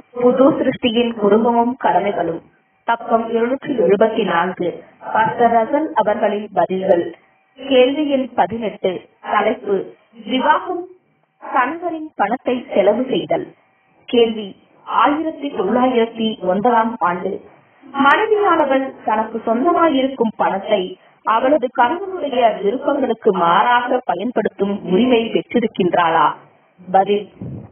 புது சிருஷ்டியின் குடும்பமும் கடமைகளும் பக்கம் இருநூற்றி எழுபத்தி நான்கு டாக்டர் ரசல் அவர்களின் பதில்கள் கேள்வி எண் பதினெட்டு தலைப்பு விவாகம் கணவரின் பணத்தை செலவு செய்தல் கேள்வி ஆயிரத்தி தொள்ளாயிரத்தி ஒன்பதாம் ஆண்டு மனைவியானவள் தனக்கு சொந்தமாயிருக்கும் பணத்தை அவளது கணவனுடைய விருப்பங்களுக்கு மாறாக பயன்படுத்தும் உரிமை பெற்றிருக்கின்றாளா பதில்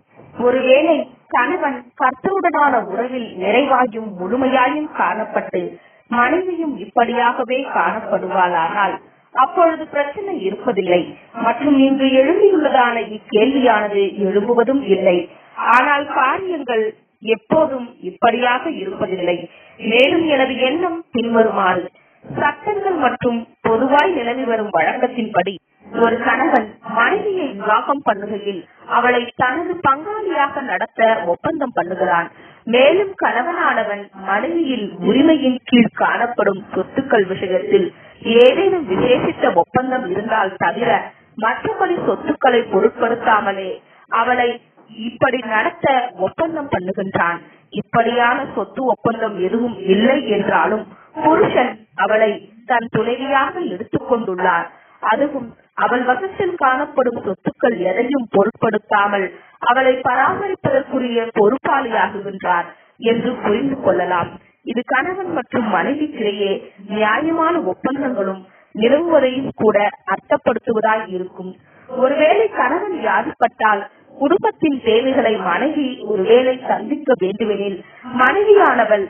ஒருவேளை கணவன் கர்த்தருடனான உறவில் நிறைவாயும் முழுமையாயும் காணப்பட்டு மனைவியும் இப்படியாகவே காணப்படுவாளானால் அப்பொழுது பிரச்சனை இருப்பதில்லை மற்றும் இங்கு எழுதியுள்ளதான இக்கேள்வியானது எழும்புவதும் இல்லை ஆனால் காரியங்கள் எப்போதும் இப்படியாக இருப்பதில்லை மேலும் எனது எண்ணம் பின்வருமாறு சட்டங்கள் மற்றும் பொதுவாய் நிலவி வரும் வழக்கத்தின்படி ஒரு கணவன் மனைவியை விவாகம் பண்ணுகையில் அவளை தனது பங்காளியாக நடத்த ஒப்பந்தம் பண்ணுகிறான் மேலும் கணவனானவன் மனைவியில் உரிமையின் கீழ் காணப்படும் சொத்துக்கள் விஷயத்தில் ஏதேனும் விசேஷித்த ஒப்பந்தம் இருந்தால் தவிர மற்றபடி சொத்துக்களை பொருட்படுத்தாமலே அவளை இப்படி நடத்த ஒப்பந்தம் பண்ணுகின்றான் இப்படியான சொத்து ஒப்பந்தம் எதுவும் இல்லை என்றாலும் புருஷன் அவளை தன் துணைவியாக எடுத்துக் கொண்டுள்ளார் அதுவும் அவள் வசத்தில் காணப்படும் சொத்துக்கள் எதையும் பொருட்படுத்தாமல் அவளை பராமரிப்பதற்குரிய பொறுப்பாளியாகுகின்றார் என்று புரிந்து கொள்ளலாம் இது கணவன் மற்றும் மனைவிக்கிடையே நியாயமான ஒப்பந்தங்களும் நிலவுவதையும் கூட அர்த்தப்படுத்துவதாய் இருக்கும் ஒருவேளை கணவன் வியாதிப்பட்டால் குடும்பத்தின் தேவைகளை மனைவி ஒருவேளை சந்திக்க வேண்டுமெனில் மனைவியானவள்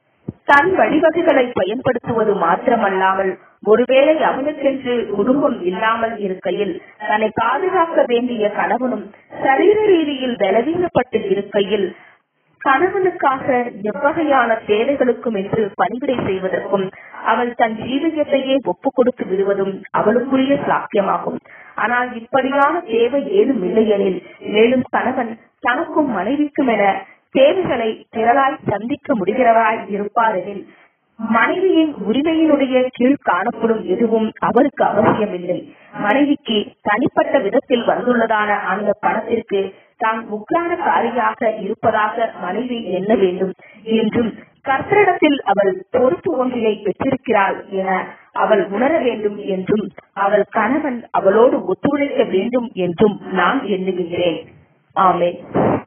தன் வழிவகைகளை பயன்படுத்துவது மாத்திரமல்லாமல் ஒருவேளை அவனுக்கென்று குடும்பம் இல்லாமல் இருக்கையில் தன்னை பாதுகாக்க வேண்டிய கணவனும் சரீர ரீதியில் பலவீனப்பட்டு இருக்கையில் கணவனுக்காக எவ்வகையான தேவைகளுக்கும் என்று பணிவிடை செய்வதற்கும் அவள் தன் ஜீவியத்தையே ஒப்புக் கொடுத்து விடுவதும் அவளுக்குரிய சாத்தியமாகும் ஆனால் இப்படியான தேவை ஏதும் இல்லையெனில் மேலும் கணவன் தனக்கும் மனைவிக்கும் என தேவைகளை திரளாய் சந்திக்க முடிகிறவராய் இருப்பாரெனில் மனைவியின் உரிமையினுடைய கீழ் காணப்படும் எதுவும் அவருக்கு அவசியமில்லை மனைவிக்கு தனிப்பட்ட விதத்தில் வந்துள்ளதான அந்த பணத்திற்கு தான் முக்கியான காரியாக இருப்பதாக மனைவி எண்ண வேண்டும் என்றும் கர்த்தரிடத்தில் அவள் பொறுப்பு ஒன்றினை பெற்றிருக்கிறாள் என அவள் உணர வேண்டும் என்றும் அவள் கணவன் அவளோடு ஒத்துழைக்க வேண்டும் என்றும் நான் எண்ணுகின்றேன் ஆமே